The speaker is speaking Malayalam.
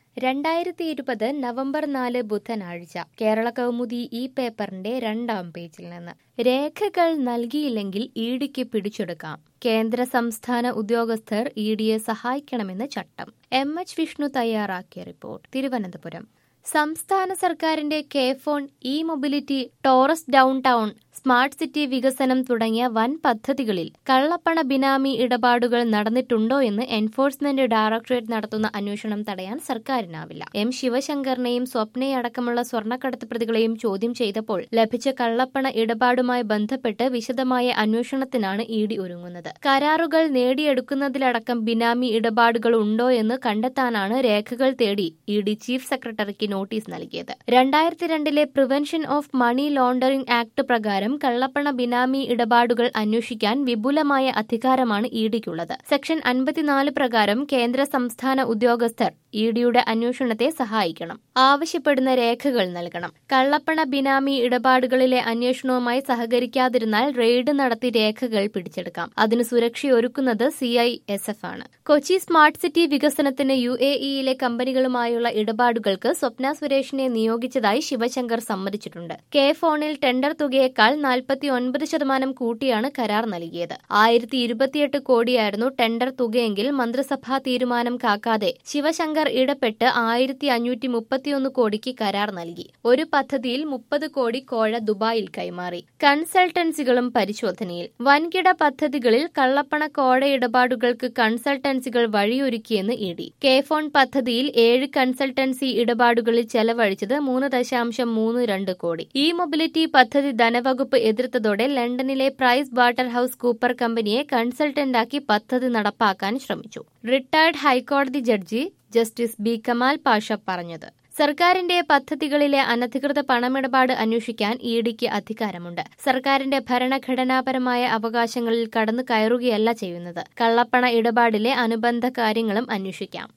രണ്ടായിരത്തി ഇരുപത് നവംബർ നാല് ബുധനാഴ്ച കേരള കൗമുദി ഈ പേപ്പറിന്റെ രണ്ടാം പേജിൽ നിന്ന് രേഖകൾ നൽകിയില്ലെങ്കിൽ ഇ ഡിക്ക് പിടിച്ചെടുക്കാം കേന്ദ്ര സംസ്ഥാന ഉദ്യോഗസ്ഥർ ഇ ഡിയെ സഹായിക്കണമെന്ന് ചട്ടം എം എച്ച് വിഷ്ണു തയ്യാറാക്കിയ റിപ്പോർട്ട് തിരുവനന്തപുരം സംസ്ഥാന സർക്കാരിന്റെ K FON E mobility Taurus down town smart city വികസനം തുടങ്ങിയ വൻ പദ്ധതികളിൽ കള്ളപ്പണ ബിനാമി ഇടപാടുകൾ നടന്നിട്ടുണ്ടോ എന്ന് എൻഫോഴ്സ്മെന്റ് ഡയറക്ടറേറ്റ് നടത്തുന്ന അന്വേഷണം തടയാൻ സർക്കാരിനാവില്ല എം ശിവശങ്കറിനെയും സ്വപ്നയെ അടക്കമുള്ള സ്വർണ്ണക്കടത്ത് പ്രതികളെയും ചോദ്യം ചെയ്തപ്പോൾ ലഭിച്ച കള്ളപ്പണ ഇടപാടുമായി ബന്ധപ്പെട്ട് വിശദമായ അന്വേഷണത്തിനാണ് ഇ ഡി ഒരുങ്ങുന്നത് കരാറുകൾ നേടിയെടുക്കുന്നതിലടക്കം ബിനാമി ഇടപാടുകൾ ഉണ്ടോ എന്ന് കണ്ടെത്താനാണ് രേഖകൾ തേടി ഇ ഡി ചീഫ് സെക്രട്ടറിക്ക് നോട്ടീസ് നൽകിയത് രണ്ടായിരത്തി രണ്ടിലെ prevention of money laundering act പ്രകാരം കള്ളപ്പണ ബിനാമി ഇടപാടുകൾ അന്വേഷിക്കാൻ വിപുലമായ അധികാരമാണ് ഇ ഡിക്കുള്ളത് സെക്ഷൻ അൻപത്തിനാല് പ്രകാരം കേന്ദ്ര സംസ്ഥാന ഉദ്യോഗസ്ഥർ ഇ ഡിയുടെ അന്വേഷണത്തെ സഹായിക്കണം ആവശ്യപ്പെടുന്ന രേഖകൾ നൽകണം കള്ളപ്പണ ബിനാമി ഇടപാടുകളിലെ അന്വേഷണവുമായി സഹകരിക്കാതിരുന്നാൽ റെയ്ഡ് നടത്തി രേഖകൾ പിടിച്ചെടുക്കാം അതിന് സുരക്ഷയൊരുക്കുന്നത് സി ഐ എസ് എഫ് ആണ് കൊച്ചി സ്മാർട്ട് സിറ്റി വികസനത്തിന് യു എ ഇയിലെ കമ്പനികളുമായുള്ള ഇടപാടുകൾക്ക് സ്വപ്ന സുരേഷിനെ നിയോഗിച്ചതായി ശിവശങ്കർ സമ്മതിച്ചിട്ടുണ്ട് കെ ഫോണിൽ ടെൻഡർ തുകയേക്കാൾ നാൽപ്പത്തി ഒൻപത് ശതമാനം കൂട്ടിയാണ് കരാർ നൽകിയത് ആയിരത്തി ഇരുപത്തിയെട്ട് കോടിയായിരുന്നു ടെൻഡർ തുകയെങ്കിൽ മന്ത്രിസഭാ തീരുമാനം കാക്കാതെ ശിവശങ്കർ ഇടപെട്ട് ആയിരത്തി അഞ്ഞൂറ്റി മുപ്പത്തിയൊന്ന് കോടിക്ക് കരാർ നൽകി ഒരു പദ്ധതിയിൽ മുപ്പത് കോടി കോഴ ദുബായിൽ കൈമാറി കൺസൾട്ടൻസികളും പരിശോധനയിൽ വൻകിട പദ്ധതികളിൽ കള്ളപ്പണ കോഴ ഇടപാടുകൾക്ക് കൺസൾട്ടൻസികൾ വഴിയൊരുക്കിയെന്ന് ഇ ഡി കെ ഫോൺ പദ്ധതിയിൽ ഏഴ് കൺസൾട്ടൻസി ഇടപാടുകളിൽ ചെലവഴിച്ചത് മൂന്ന് ദശാംശം മൂന്ന് രണ്ട് കോടി ഇ മൊബിലിറ്റി പദ്ധതി ധനവകുപ്പ് എതിർത്തതോടെ ലണ്ടനിലെ പ്രൈസ് വാട്ടർ ഹൌസ് കൂപ്പർ കമ്പനിയെ കൺസൾട്ടന്റാക്കി പദ്ധതി നടപ്പാക്കാൻ ശ്രമിച്ചു റിട്ടയർഡ് ഹൈക്കോടതി judge justice B Kamal Pasha പറഞ്ഞത് സർക്കാരിന്റെ പദ്ധതികളിലെ അനധികൃത പണമിടപാട് അന്വേഷിക്കാൻ ഇ ഡിക്ക് അധികാരമുണ്ട് സർക്കാരിന്റെ ഭരണഘടനാപരമായ അവകാശങ്ങളിൽ കടന്നു കയറുകയല്ല ചെയ്യുന്നത് കള്ളപ്പണ ഇടപാടിലെ അനുബന്ധ കാര്യങ്ങളും അന്വേഷിക്കാം